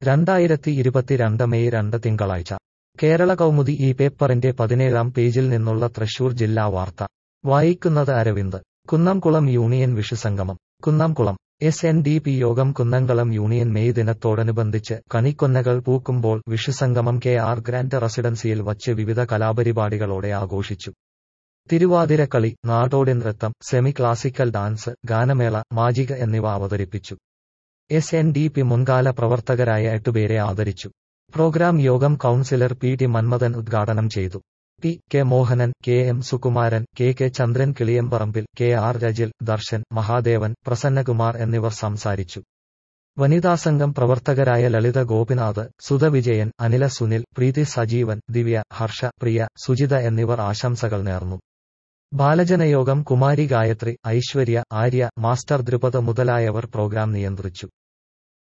രണ്ടായിരത്തി ഇരുപത്തിരണ്ട് മെയ് രണ്ട് തിങ്കളാഴ്ച കേരള കൗമുദി ഈ പേപ്പറിന്റെ പതിനേഴാം പേജിൽ നിന്നുള്ള തൃശൂർ ജില്ലാ വാർത്ത വായിക്കുന്നത് അരവിന്ദ് കുന്നംകുളം യൂണിയൻ വിഷുസംഗമം Kunnamkulam S N D P യോഗം കുന്നംകുളം യൂണിയൻ മെയ് ദിനത്തോടനുബന്ധിച്ച് കണിക്കൊന്നകൾ പൂക്കുമ്പോൾ വിഷുസംഗമം കെ ആർ ഗ്രാൻഡ് റെസിഡൻസിയിൽ വച്ച് വിവിധ കലാപരിപാടികളോടെ ആഘോഷിച്ചു തിരുവാതിരക്കളി നാടോടി നൃത്തം സെമി ക്ലാസിക്കൽ ഡാൻസ് ഗാനമേള മാജിക എന്നിവ അവതരിപ്പിച്ചു എസ് എൻ ഡി പി മുൻകാല പ്രവർത്തകരായ എട്ടുപേരെ ആദരിച്ചു പ്രോഗ്രാം യോഗം കൌൺസിലർ പി ടി മന്മഥൻ ഉദ്ഘാടനം ചെയ്തു P K Mohanan K M Sukumaran K K Chandran Kiliyamparambil K R Rajil Darshan Mahadevan Prasannakumar എന്നിവർ സംസാരിച്ചു വനിതാസംഘം പ്രവർത്തകരായ ലളിത ഗോപിനാഥ് സുധ വിജയൻ അനില സുനിൽ പ്രീതി സജീവൻ ദിവ്യ ഹർഷ പ്രിയ സുജിത എന്നിവർ ആശംസകൾ നേർന്നു ബാലജനയോഗം കുമാരി ഗായത്രി ഐശ്വര്യ ആര്യ മാസ്റ്റർ ദ്രുപദ മുതലായവർ പ്രോഗ്രാം നിയന്ത്രിച്ചു